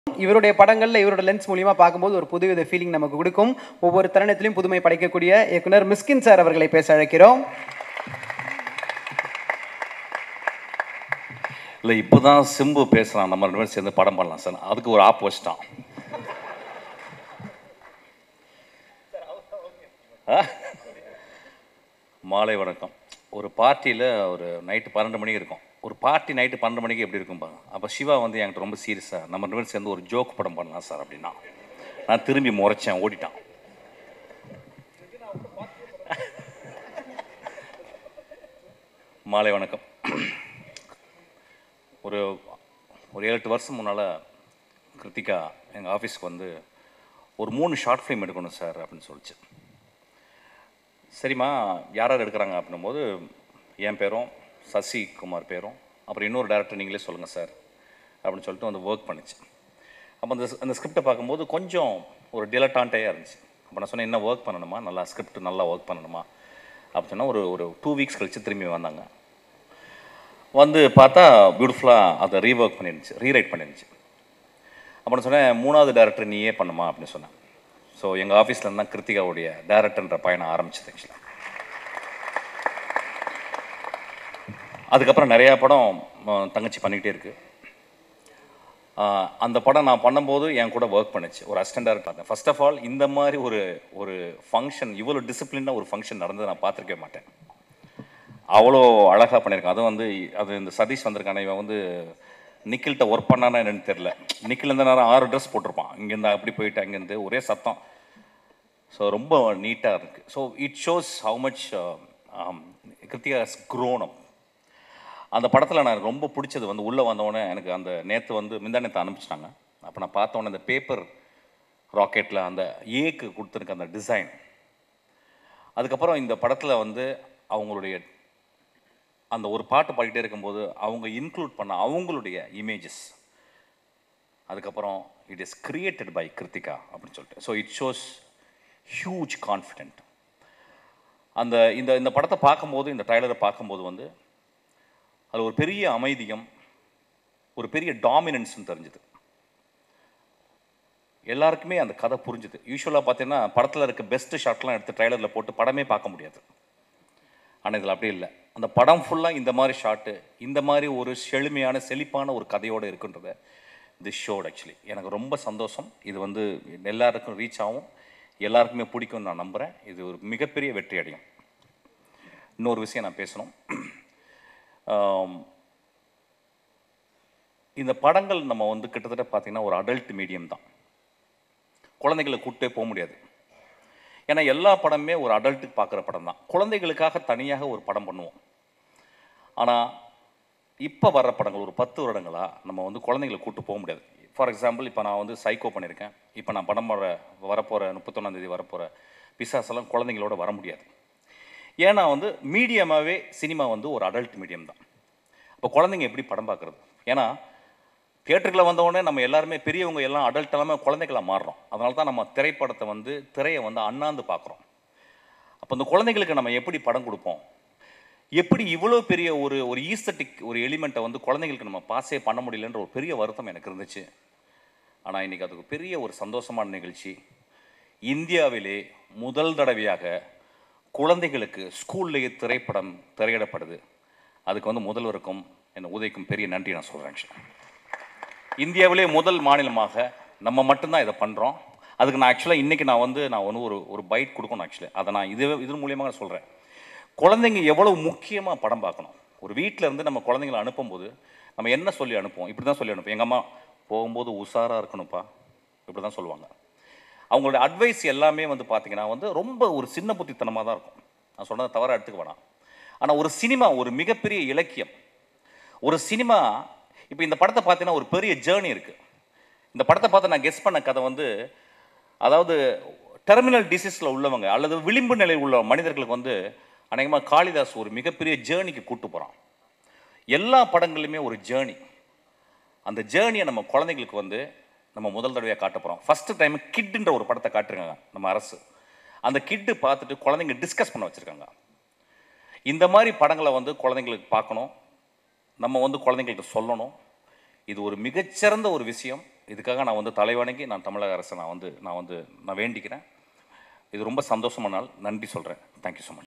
இவருடைய படங்கள்ல இவரோட லென்ஸ் மூலியமா பார்க்கும்போது ஒரு புதுவித ஃபீலிங் நமக்கு கொடுக்கும் ஒவ்வொரு தருணத்திலும் புதுமை படைக்கக்கூடிய இயக்குனர் மிஸ்கின் சார் அவர்களை பேச அழைக்கிறோம் இல்லை இப்போ தான் சிம்பு பேசுகிறான் நம்ம ரெண்டு பேரும் சேர்ந்து படம் பண்ணலாம் சார் அதுக்கு ஒரு ஆப் வச்சிட்டான் ஆ? மாலை வணக்கம் ஒரு பார்ட்டியில் ஒரு நைட்டு பன்னெண்டு மணிக்கு இருக்கும் ஒரு பார்ட்டி நைட்டு பன்னெண்டு மணிக்கு எப்படி இருக்கும் பாருங்க அப்போ சிவா வந்து என்கிட்ட ரொம்ப சீரியஸாக நம்ம ரெண்டு பேரும் சேர்ந்து ஒரு ஜோக் படம் பண்ணலாம் சார் அப்படின்னா நான் திரும்பி முறைச்சேன் ஓடிட்டான் மாலை வணக்கம் ஒரு ஒரு ஏழு எட்டு வருஷம் முன்னால் கிருத்திகா எங்கள் ஆஃபீஸ்க்கு வந்து ஒரு மூணு ஷார்ட் ஃபிலிம் எடுக்கணும் சார் அப்படின்னு சொல்லிச்சு சரிம்மா யார் யார் எடுக்கிறாங்க அப்படின்னும் போது என் பேரும் சசி குமார் பேரும் அப்புறம் இன்னொரு டேரக்டர் நீங்களே சொல்லுங்கள் சார் அப்படின்னு சொல்லிட்டு வந்து ஒர்க் பண்ணுச்சு அப்போ அந்த அந்த ஸ்கிரிப்டை பார்க்கும்போது கொஞ்சம் ஒரு டிலட்டான்ட்டேயாக இருந்துச்சு அப்போ நான் சொன்னேன் என்ன ஒர்க் பண்ணணுமா நல்லா ஸ்கிரிப்ட் நல்லா ஒர்க் பண்ணணுமா அப்படின்னு சொன்னால் ஒரு ஒரு டூ வீக்ஸ் கழித்து திரும்பி வந்தாங்க வந்து பார்த்தா பியூட்டிஃபுல்லாக அதை ரீஒர்க் பண்ணிருந்துச்சு ரீரைட் பண்ணிருந்துச்சு அப்போ நான் சொன்னேன் மூணாவது டேரக்டர் நீயே பண்ணுமா அப்படின்னு சொன்னேன் ஸோ எங்கள் ஆஃபீஸில் இருந்தால் கிருத்திகாவுடைய டேரக்டர்ன்ற பயணம் ஆரம்பிச்சது ஆக்சுவலாக அதுக்கப்புறம் நிறையா படம் அஹ், தங்கச்சி பண்ணிக்கிட்டே இருக்கு ஆஹ், அந்த படம் நான் பண்ணும்போது என் கூட ஒர்க் பண்ணுச்சு ஒரு assistant director first of all இந்த மாதிரி ஒரு ஒரு ஃபங்க்ஷன் இவ்வளோ டிசிப்ளினாக ஒரு ஃபங்க்ஷன் நடந்தது நான் பார்த்துருக்கவே மாட்டேன் அவ்வளோ அழகாக பண்ணியிருக்கான் அதுவும் வந்து அது இந்த சதீஷ் வந்திருக்கான இவன் வந்து நிக்கில்கிட்ட ஒர்க் பண்ணானா என்னன்னு தெரில நிக்கில் இந்த நேரம் ஆறு ட்ரெஸ் போட்டிருப்பான் இங்கேருந்து அப்படி போயிட்டு அங்கேருந்து ஒரே சத்தம் ஸோ ரொம்ப நீட்டாக இருக்குது so it shows how much Krithika has grown up அந்த படத்தில் நான் எனக்கு ரொம்ப பிடிச்சது வந்து உள்ளே வந்தவொடனே எனக்கு அந்த நேற்று வந்து முந்தா நேற்று அனுப்பிச்சிட்டாங்க அப்போ நான் பார்த்தோன்னே அந்த பேப்பர் ராக்கெட்டில் அந்த ஏக்கு கொடுத்துருக்க அந்த டிசைன் அதுக்கப்புறம் இந்த படத்தில் வந்து அவங்களுடைய அந்த ஒரு பாட்டு பாடிட்டே இருக்கும்போது அவங்க இன்க்ளூட் பண்ண அவங்களுடைய இமேஜஸ் அதுக்கப்புறம் it is created by Krithika அப்படின்னு சொல்லிட்டு so it shows huge confident அந்த இந்த இந்த படத்தை பார்க்கும்போது இந்த ட்ரைலரை பார்க்கும்போது வந்து அது ஒரு பெரிய அமைதியம் ஒரு பெரிய டாமினன்ஸ்னு தெரிஞ்சுது எல்லாருக்குமே அந்த கதை புரிஞ்சுது யூஸ்வலாக பார்த்தீங்கன்னா படத்தில் இருக்க பெஸ்ட் ஷாட்லாம் எடுத்து ட்ரைலரில் போட்டு படமே பார்க்க முடியாது ஆனால் இதில் அப்படி இல்லை அந்த படம் ஃபுல்லாக இந்த மாதிரி ஷாட்டு இந்த மாதிரி ஒரு செழுமையான செழிப்பான ஒரு கதையோடு இருக்குன்றத திஸ் ஷோட் ஆக்சுவலி எனக்கு ரொம்ப சந்தோஷம் இது வந்து எல்லாருக்கும் ரீச் ஆகும் எல்லாருக்குமே பிடிக்கும்னு நான் நம்புகிறேன் இது ஒரு மிகப்பெரிய வெற்றி அடையும் இன்னொரு விஷயம் நான் பேசணும் ஆம், இந்த படங்கள் நம்ம வந்து கிட்டத்தட்ட பார்த்தீங்கன்னா ஒரு அடல்ட் மீடியம் தான் குழந்தைகளை கூட்டே போக முடியாது ஏன்னா எல்லா படமே ஒரு அடல்ட்டுக்கு பார்க்குற படம் தான் குழந்தைகளுக்காக தனியாக ஒரு படம் பண்ணுவோம் ஆனால் இப்போ வர்ற படங்கள் ஒரு பத்து வருடங்களா நம்ம வந்து குழந்தைகளை கூட்டு போக முடியாது ஃபார் எக்ஸாம்பிள் இப்போ நான் வந்து சைக்கோ பண்ணியிருக்கேன் இப்போ நான் படம் வர வரப்போகிற முப்பத்தொன்னாந்தேதி வரப்போகிற பிசாஸ் எல்லாம் குழந்தைங்களோட வர முடியாது ஏன்னா வந்து மீடியமாகவே சினிமா வந்து ஒரு அடல்ட் மீடியம் தான் இப்போ குழந்தைங்க எப்படி படம் பார்க்குறது ஏன்னா தியேட்டருக்குள்ள வந்தவுடனே நம்ம எல்லாருமே பெரியவங்க எல்லாம் அடல்ட் எல்லாமே குழந்தைகளா மாறுறோம் அதனால தான் நம்ம திரைப்படத்தை வந்து திரையை வந்து அண்ணாந்து பார்க்குறோம் அப்போ இந்த குழந்தைகளுக்கு நம்ம எப்படி படம் கொடுப்போம் எப்படி இவ்வளோ பெரிய ஒரு ஒரு ஈஸ்தட்டிக் ஒரு எலிமெண்ட்டை வந்து குழந்தைகளுக்கு நம்ம பாஸே பண்ண முடியலன்ற ஒரு பெரிய வருத்தம் எனக்கு இருந்துச்சு ஆனால் இன்னைக்கு அதுக்கு பெரிய ஒரு சந்தோஷமான நிகழ்ச்சி இந்தியாவிலே முதல் தடவையாக குழந்தைகளுக்கு ஸ்கூல்லேயே திரைப்படம் திரையிடப்படுது அதுக்கு வந்து முதல்வருக்கும் என்ன உதவிக்கும் பெரிய நன்றி நான் சொல்கிறேன் ஆக்சுவலாக இந்தியாவிலே முதல் மாநிலமாக நம்ம மட்டும்தான் இதை பண்ணுறோம் அதுக்கு நான் ஆக்சுவலாக இன்றைக்கி நான் வந்து நான் வந்து ஒரு ஒரு பைட் கொடுக்கணும் ஆக்சுவலி அதை நான் இது இது மூலியமாக சொல்கிறேன் குழந்தைங்க எவ்வளவு முக்கியமாக படம் பார்க்கணும் ஒரு வீட்டில் இருந்து நம்ம குழந்தைங்களை அனுப்பும்போது நம்ம என்ன சொல்லி அனுப்புவோம் இப்படி தான் சொல்லி அனுப்புவோம் எங்கள் அம்மா போகும்போது உஷாராக இருக்கணும்ப்பா இப்படி தான் சொல்லுவாங்க அவங்களோட அட்வைஸ் எல்லாமே வந்து பார்த்தீங்கன்னா வந்து ரொம்ப ஒரு சின்ன புத்தித்தனமாக தான் இருக்கும் நான் சொன்னதை தவறாக எடுத்துக்க வேணாம் ஆனால் ஒரு சினிமா ஒரு மிகப்பெரிய இலக்கியம் ஒரு சினிமா இப்போ இந்த படத்தை பார்த்தீங்கன்னா ஒரு பெரிய ஜேர்னி இருக்குது இந்த படத்தை பார்த்து நான் கெஸ் பண்ண கதை வந்து அதாவது டெர்மினல் டிசீஸில் உள்ளவங்க அல்லது விளிம்பு நிலையில் உள்ள மனிதர்களுக்கு வந்து அநேகமாக காளிதாஸ் ஒரு மிகப்பெரிய ஜேர்னிக்கு கூட்டு போகிறான் எல்லா படங்களுமே ஒரு ஜேர்னி அந்த ஜேர்னியை நம்ம குழந்தைங்களுக்கு வந்து நம்ம முதல் தடவையாக காட்ட போகிறோம் ஃபஸ்ட்டு டைம் கிட்டுன்ற ஒரு படத்தை காட்டுருக்காங்க நம்ம அரசு அந்த கிட்டு பார்த்துட்டு குழந்தைங்க டிஸ்கஸ் பண்ண வச்சுருக்காங்க இந்த மாதிரி படங்களை வந்து குழந்தைங்களுக்கு பார்க்கணும் நம்ம வந்து குழந்தைங்களுக்கு சொல்லணும் இது ஒரு மிகச்சிறந்த ஒரு விஷயம் இதுக்காக நான் வந்து தலைவணங்கி நான் தமிழக அரசை நான் வந்து நான் வந்து நான் வேண்டிக்கிறேன் இது ரொம்ப சந்தோஷமான நாள் நன்றி சொல்கிறேன் தேங்க்யூ ஸோ மச்